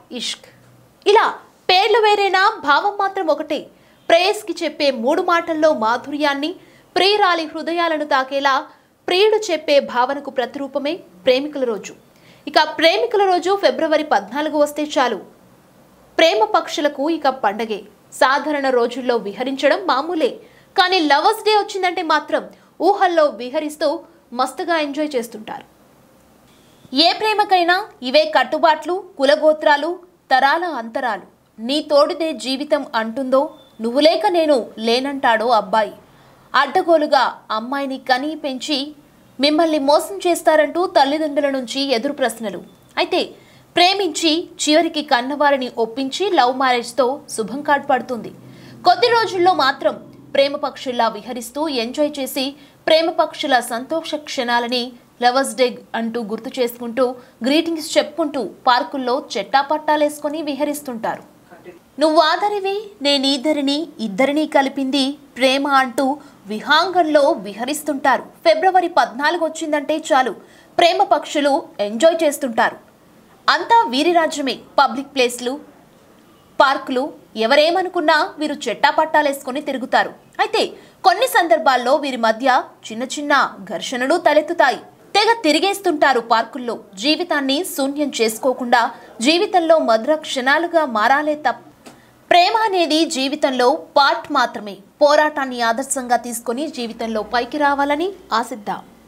ఇష్క్ ఇలా పేర్లు వేరేనా భావం మాత్రం ఒకటే ప్రేయస్కి చెప్పే మూడు మాటల్లో మాధుర్యాన్ని ప్రియురాలి హృదయాలను తాకేలా ప్రియుడు చెప్పే భావనకు ప్రతిరూపమే ప్రేమికుల రోజు ఇక ప్రేమికుల రోజు ఫిబ్రవరి పద్నాలుగు వస్తే చాలు ప్రేమ పక్షులకు ఇక పండగే సాధారణ రోజుల్లో విహరించడం మామూలే కానీ లవర్స్ డే వచ్చిందంటే మాత్రం ఊహల్లో విహరిస్తూ మస్తుగా ఎంజాయ్ చేస్తుంటారు ఏ ప్రేమకైనా ఇవే కట్టుబాట్లు కులగోత్రాలు తరాల అంతరాలు నీ తోడితే జీవితం అంటుందో నువ్వు లేక నేను లేనంటాడో అబ్బాయి అడ్డగోలుగా అమ్మాయిని కని పెంచి మిమ్మల్ని మోసం చేస్తారంటూ తల్లిదండ్రుల నుంచి ఎదురు ప్రశ్నలు అయితే ప్రేమించి చివరికి కన్నవారిని ఒప్పించి లవ్ మ్యారేజ్తో శుభం కార్డ్ పడుతుంది కొద్ది రోజుల్లో మాత్రం ప్రేమ పక్షుల్లా విహరిస్తూ ఎంజాయ్ చేసి ప్రేమ పక్షుల సంతోష క్షణాలని లవర్స్ డే అంటూ గుర్తు చేసుకుంటూ గ్రీటింగ్స్ చెప్పుకుంటూ పార్కుల్లో చెట్టాపట్టాలేసుకొని విహరిస్తుంటారు నువ్వు ఆదరివి నేనీదరిని ఇద్దరిని కలిపింది ప్రేమ అంటూ విహాంగంలో విహరిస్తుంటారు ఫిబ్రవరి పద్నాలుగు వచ్చిందంటే చాలు ప్రేమ పక్షులు ఎంజాయ్ చేస్తుంటారు అంతా వీరి రాజ్యమే పబ్లిక్ ప్లేస్లు పార్కులు ఎవరేమనుకున్నా వీరు చెట్టాపట్టాలేసుకొని తిరుగుతారు అయితే కొన్ని సందర్భాల్లో వీరి మధ్య చిన్న చిన్న ఘర్షణలు తలెత్తుతాయి తెగ తిరిగేస్తుంటారు పార్కుల్లో జీవితాన్ని శూన్యం చేసుకోకుండా జీవితంలో మధుర క్షణాలుగా మారాలే తప్ప ప్రేమ అనేది జీవితంలో పార్ట్ మాత్రమే పోరాటాన్ని ఆదర్శంగా తీసుకొని జీవితంలో పైకి రావాలని ఆశిద్దాం